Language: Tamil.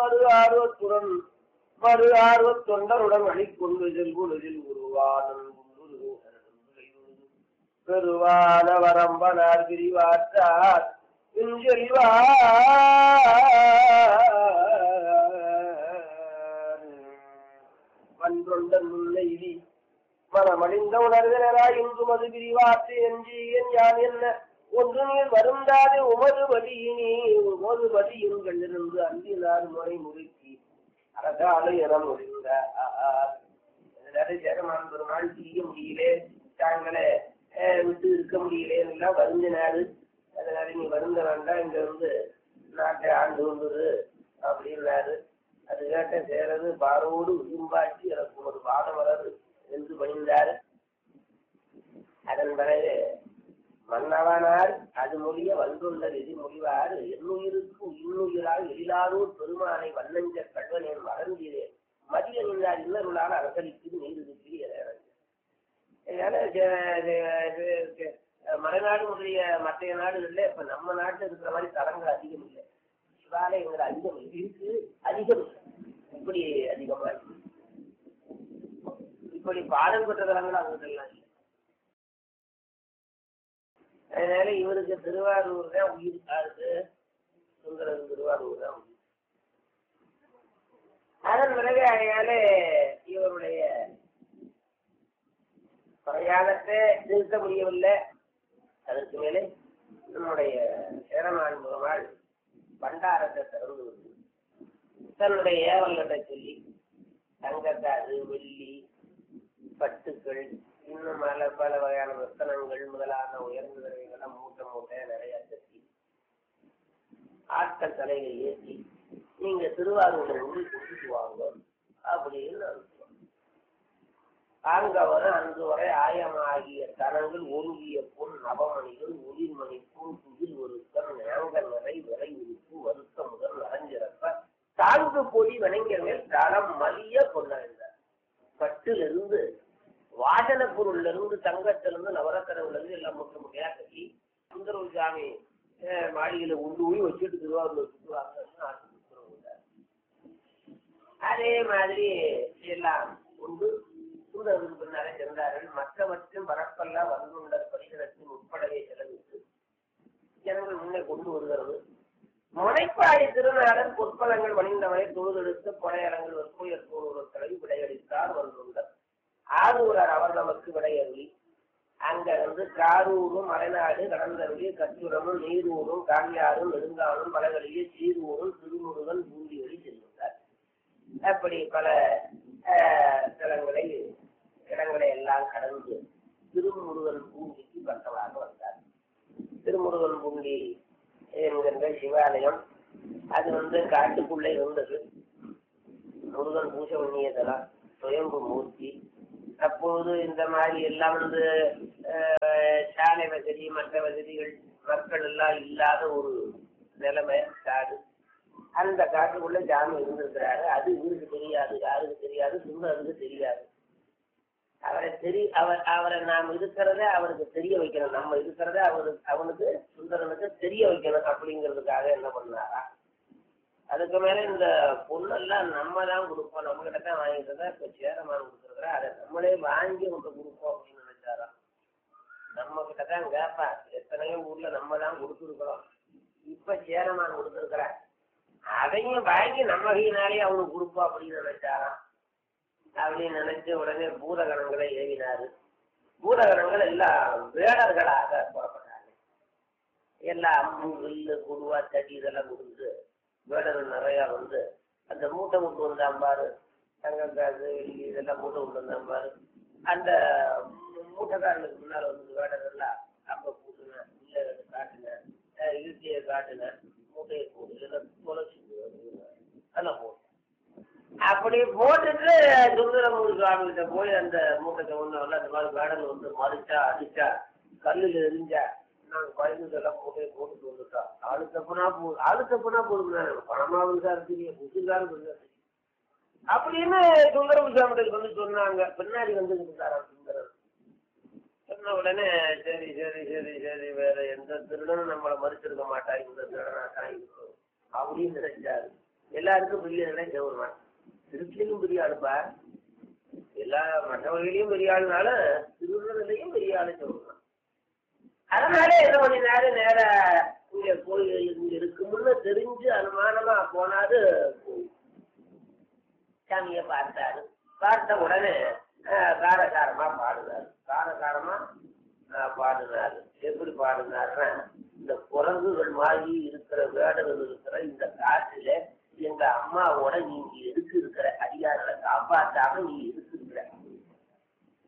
மறு ஆர்வத்துடன் மறு ஆர்வத் தொண்டருடன் அணிக்கொண்டு செல்குலதில் உருவானன் பெருவான வரம்பனார் பிரிவாற்றார் செல்வா வன்றொண்டன் முல்லைவி மனமடிந்த உணர்வினராய் இன்று மது பிரிவாற்று என்று என் யான் என்ன ஒன்று நீர் வருந்தாது உமது வழியினே உமது வழியின் கண்டிருந்து அந்தினார் முறை முறுக்கி அரசாலை என முடிந்த சேரமான் பெருமாள் செய்ய முடியலே தாங்களே அஹ், விட்டு இருக்க முடியலே எல்லாம் வருந்தினாரு அதனால நீ வருந்த வேண்டாம் இங்க வந்து நாட்டை ஆண்டு வந்துரு அப்படின்னாரு அது கேட்ட சேரது பாரோடு விரும்பாட்சி எனக்கு ஒரு பாடம் வராது என்று பணிந்தார் அதன் பிறகு மன்னவனார் அது மொழிய வந்துள்ள விதி மொழிவார் என்னுயிருக்கு இன்னுயிரால் எழிலாரூர் பெருமானை வண்ணஞ்ச கல்வனேன் மறந்தீரேன் மதிய நின்றார் இன்னருளால் அரசளிக்கு நீர் இருக்கிற அதனால ஜ- ஜ- ஜ- மலைநாடு முதலிய மற்ற நாடுகள்ல இப்ப நம்ம நாட்டுல இருக்கிற மாதிரி தலங்கள் அதிகம் இல்லை சிவாலயங்கள் அதிகம் இருக்கு அதிகம் இல்லை. இப்படி அதிகமா இருக்கு இப்படி பாடம் பெற்ற தலங்கள் அங்கெல்லாம் இல்லை அதனால இவருக்கு திருவாரூர் தான் உயிர் காது சுந்தரன் திருவாரூர் தான் உயிர் அதன் பிறகு அதனால இவருடைய பிரயாணத்தை நிறுத்த முடியவில்லை அதற்கு மேலே நம்முடைய சேரமான் முகமாள் பண்டாரத்தை திறந்து விட்டு தன்னுடைய ஏவல்களை சொல்லி தங்கத்தாது வெள்ளி பட்டுக்கள் இன்னும் பல பல வகையான ரத்தனங்கள் முதலான உயர்ந்த விலைகளை மூட்டை மூட்டை நிறைய கட்டி ஆட்கள் தலையில ஏற்றி நீங்க திருவாரூரில் வந்து கொடுத்துட்டு வாங்க அப்படின்னு அனுப்புவாங்க ஆங்கவர் அன்று வரை ஆயமாகிய தனங்கள் ஒருங்கிய பொன் நவமணிகள் ஒளிர்மணி பூன் துகில் ஒருத்தன் நேங்க நிறை விரை உறுப்பு வருத்த முதல் நரஞ்சிறப்ப தாழ்ந்து பொடி வணங்கிய மேல் தளம் மலிய கொண்டாடினார் பட்டிலிருந்து வாசன பொருள்ல இருந்து தங்கத்திலிருந்து நவரத்தனவுல இருந்து எல்லாம் முற்ற முறையா கட்டி சுந்தரவு சாமி அஹ், மாளிகையில உண்டு போய் வச்சுட்டு திருவாரூர் சுற்றுவாங்கன்னு ஆசை உத்தரவு அதே மாதிரி எல்லாம் உண்டு சூழலுக்கு பின்னாலே இருந்தார்கள் மற்றவற்றும் பரப்பெல்லாம் வந்துள்ள பரிசனத்தின் உட்படவே செலவிட்டு ஜனங்கள் முன்னே கொண்டு வருகிறது முனைப்பாடி திருநாடன் பொற்பலங்கள் வணிந்தவரை தொழுதெடுத்து புனையரங்கள் வெற்புயர் கூறுவர்களை விடையளித்தார் வந்துள்ளார் ஆரூரர் அவர் நமக்கு விடையறி அங்க வந்து காரூரும் மலைநாடு கடந்தவழி கச்சுரமும் நீரூரும் காங்கியாரும் நெடுங்காலும் பலகளிலே சீரூரும் திருமுருகன் பூண்டியொலி செல்கின்றார் அப்படி பல அஹ், தலங்களை இடங்களை எல்லாம் கடந்து திருமுருகன் பூண்டிக்கு பக்கமாக வந்தார் திருமுருகன் பூண்டி என்கின்ற சிவாலயம் அது வந்து காட்டுக்குள்ளே இருந்தது முருகன் பூஜை பண்ணியதெல்லாம் சுயம்பு மூர்த்தி அப்போது இந்த மாதிரி எல்லாம் வந்து அஹ், சாலை வசதி மற்ற வசதிகள் மக்கள் எல்லாம் இல்லாத ஒரு நிலைமை காடு அந்த காட்டுக்குள்ள ஜாமி இருந்திருக்கிறாரு அது இவருக்கு தெரியாது யாருக்கு தெரியாது சுந்தருக்கு தெரியாது அவரை தெரி அவர் அவரை நாம் இருக்கிறத அவருக்கு தெரிய வைக்கணும் நம்ம இருக்கிறத அவருக்கு அவனுக்கு சுந்தரனுக்கு தெரிய வைக்கணும் அப்படிங்கிறதுக்காக என்ன பண்ணாரா அதுக்கு மேல இந்த பொண்ணெல்லாம் நம்ம தான் கொடுப்போம் நம்ம கிட்ட தான் வாங்கிட்டு தான் இப்ப சேரமான் கொடுத்துருக்குறா அதை நம்மளே வாங்கி கொண்டு கொடுப்போம் அப்படின்னு நினைச்சாராம் நம்ம கிட்ட தான் கேட்பா எத்தனையோ ஊர்ல நம்ம தான் கொடுத்துருக்குறோம் இப்ப சேரமான் கொடுத்துருக்குறா அதையும் வாங்கி நம்ம கையினாலே அவனுக்கு கொடுப்போம் அப்படின்னு நினைச்சாராம் அப்படின்னு நினைச்சு உடனே பூதகணங்களை ஏவினாரு பூதகணங்கள் எல்லாம் வேடர்களாக புறப்பட்டாங்க எல்லாம் அம்பு வில்லு குடுவா தடி இதெல்லாம் கொடுத்து வேடர்கள் நிறைய வந்து அந்த மூட்டை விட்டு வந்தாம்பாரு தங்கக்காசு வெள்ளி இதெல்லாம் மூட்டை விட்டு வந்தாம்பாரு அந்த மூட்டைக்காரனுக்கு முன்னால வந்து வேடர்கள்லாம் அப்ப கூட்டுனேன் இல்லை காட்டுனேன் இழுத்தியை காட்டுனேன் மூட்டையை போடு இதெல்லாம் தொலைச்சி அதெல்லாம் போட்டேன் அப்படி போட்டுட்டு சுந்தரமூர் சுவாமி கிட்ட போய் அந்த மூட்டை ஒன்று அந்த மாதிரி வேடல் வந்து மறிச்சா அடிச்சா கல்லில் எரிஞ்சா நாங்கள் குழந்தைங்கெல்லாம் மூட்டையை போட்டுட்டு வந்துட்டோம் ஆளு தப்புனா போ ஆளு தப்புனா போடுங்க பணமாவும் சார் தெரியும் புதுசாரும் தெரியும் அப்படின்னு சுந்தரம் சுவாமிகிட்ட வந்து சொன்னாங்க பின்னாடி வந்து இருந்தாராம் சுந்தரம் சொன்ன உடனே சரி சரி சரி சரி வேற எந்த திருடனும் நம்மளை மறுத்திருக்க மாட்டா இந்த திருடனா தான் இருக்கும் அப்படின்னு நினைச்சாரு எல்லாருக்கும் பெரிய ஆளுனா சிவருமான் திருச்சிலையும் பெரிய ஆளுப்பா எல்லா மற்றவர்களையும் பெரிய ஆளுனால திருவிழாலையும் பெரிய ஆளு சிவருமான் அதனால என்ன பண்ணினாரு நேர இங்க கோயில் இங்க இருக்கும்னு தெரிஞ்சு அனுமானமா போனாரு சாமியை பார்த்தாரு பார்த்த உடனே அஹ், காரசாரமா பாடுனாரு காரசாரமா அஹ், பாடுனாரு எப்படி பாடுனாருன்னா இந்த குரங்குகள் மாதிரி இருக்கிற வேடர்கள் இருக்கிற இந்த காட்டுல எங்க அம்மாவோட நீங்க எதுக்கு இருக்கிற அதிகாரங்களை காப்பாற்றாம நீ எதுக்கு